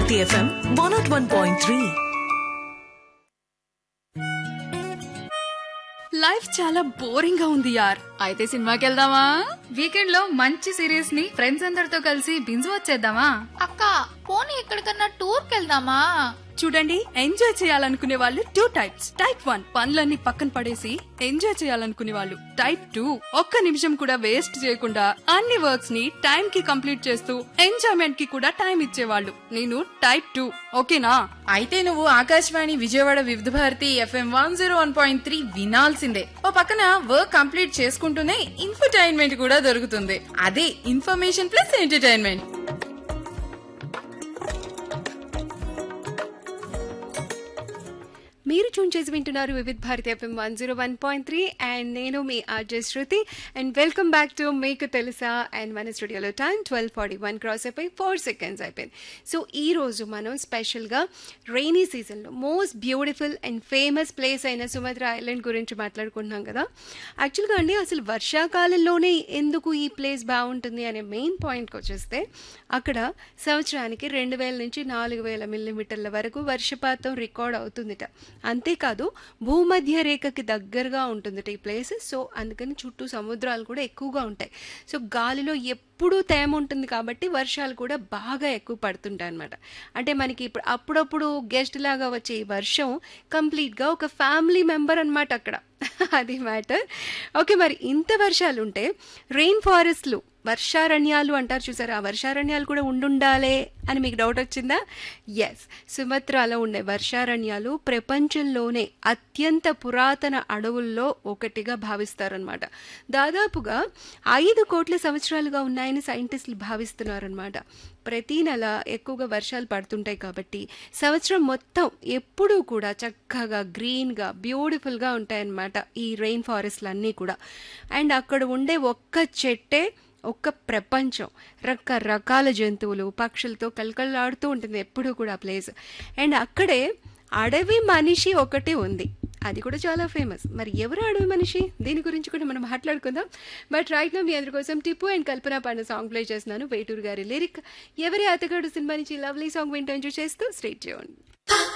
Bharati FM one naught one point three life చాలా boring గా ఉంది యార్ అయితే సినిమాకి వెళ్దామా వీకెండ్ లో మంచి సిరీస్ ని ఫ్రెండ్స్ అందరితో కలిసి బింజు వచ్చేద్దామా అక్క పోనీ ఎక్కడికన్నా టూర్కి వెళ్దామా చూడండి ఎంజాయ్ చేయాలనుకునే వాళ్ళు టూ టైప్స్ టైప్ వన్ పనులన్నీ పక్కన పడేసి ఎంజాయ్ చేయాలనుకునే వాళ్ళు టైప్ టూ ఒక్క నిమిషం కూడా వేస్ట్ చేయకుండా అన్ని వర్క్స్ ని టైం కి కంప్లీట్ చేస్తూ ఎంజాయ్మెంట్ కి కూడా టైం ఇచ్చేవాళ్ళు నేను టైప్ టూ ఓకేనా అయితే నువ్వు Akashvani Vijayawada Vividh Bharati FM one zero one point three వినాల్సిందే ఓ పక్కన వర్క్ కంప్లీట్ చేసుకుంటూనే ఇన్ఫర్టైన్మెంట్ కూడా దొరుకుతుంది అదే ఇన్ఫర్మేషన్ ప్లస్ ఎంటర్టైన్మెంట్ మీరు చూన్ చేసి వింటున్నారు Vividh Bharati FM one zero one point three and నేను మీ RJ Shruti and welcome back to మీకు తెలుసా అండ్ మన స్టూడియోలో time twelve forty one cross అయిపోయి ఫోర్ సెకండ్స్ అయిపోయింది సో ఈ రోజు మనం స్పెషల్గా రైనీ సీజన్లో most beautiful and famous place అయిన సుమద్ర ఐలాండ్ గురించి మాట్లాడుకుంటున్నాం కదా యాక్చువల్గా అండి అసలు వర్షాకాలంలోనే ఎందుకు ఈ ప్లేస్ బాగుంటుంది అనే మెయిన్ పాయింట్కి వచ్చేస్తే అక్కడ సంవత్సరానికి రెండు వేల నుంచి నాలుగు వేల మిల్లీమీటర్ల వరకు వర్షపాతం రికార్డ్ అవుతుందిట అంతేకాదు భూమధ్య రేఖకి దగ్గరగా ఉంటుందిట ఈ ప్లేస్ సో అందుకని చుట్టూ సముద్రాలు కూడా ఎక్కువగా ఉంటాయి సో గాలిలో ఎప్పుడూ తేమ ఉంటుంది కాబట్టి వర్షాలు కూడా బాగా ఎక్కువ పడుతుంటాయి అనమాట అంటే మనకి ఇప్పుడు అప్పుడప్పుడు గెస్ట్ లాగా వచ్చే ఈ వర్షం కంప్లీట్గా ఒక ఫ్యామిలీ మెంబర్ అనమాట అక్కడ అది మ్యాటర్ ఓకే మరి ఇంత వర్షాలు ఉంటే రెయిన్ ఫారెస్ట్లు వర్షారణ్యాలు అంటారు చూసారు ఆ వర్షారణ్యాలు కూడా ఉండుండాలే అని మీకు డౌట్ వచ్చిందా ఎస్ సుమత్రాలో ఉండే వర్షారణ్యాలు ప్రపంచంలోనే అత్యంత పురాతన అడవుల్లో ఒకటిగా భావిస్తారనమాట దాదాపుగా ఐదు కోట్ల సంవత్సరాలుగా ఉన్నాయని సైంటిస్టులు భావిస్తున్నారనమాట ప్రతి నెల ఎక్కువగా వర్షాలు పడుతుంటాయి కాబట్టి సంవత్సరం మొత్తం ఎప్పుడూ కూడా చక్కగా గ్రీన్గా బ్యూటిఫుల్గా ఉంటాయన్నమాట ఈ రెయిన్ ఫారెస్ట్లు అన్నీ కూడా అండ్ అక్కడ ఉండే ఒక్క చెట్టే ఒక్క ప్రపంచం రకరకాల జంతువులు పక్షులతో కలకలాడుతూ ఉంటుంది ఎప్పుడూ కూడా ఆ ప్లేస్ అండ్ అక్కడే అడవి మనిషి ఒకటి ఉంది అది కూడా చాలా ఫేమస్ మరి ఎవరు అడవి మనిషి దీని గురించి కూడా మనం మాట్లాడుకుందాం బట్ రైట్ నా మీ అందరి కోసం టిప్పు అండ్ కల్పన పాడిన సాంగ్ ప్లే చేస్తున్నాను వేటూరు గారి లిరిక్ ఎవరి అతగాడు సినిమా నుంచి లవ్లీ సాంగ్ వింటూ ఎంజాయ్ చేస్తూ స్ట్రేట్ చేయండి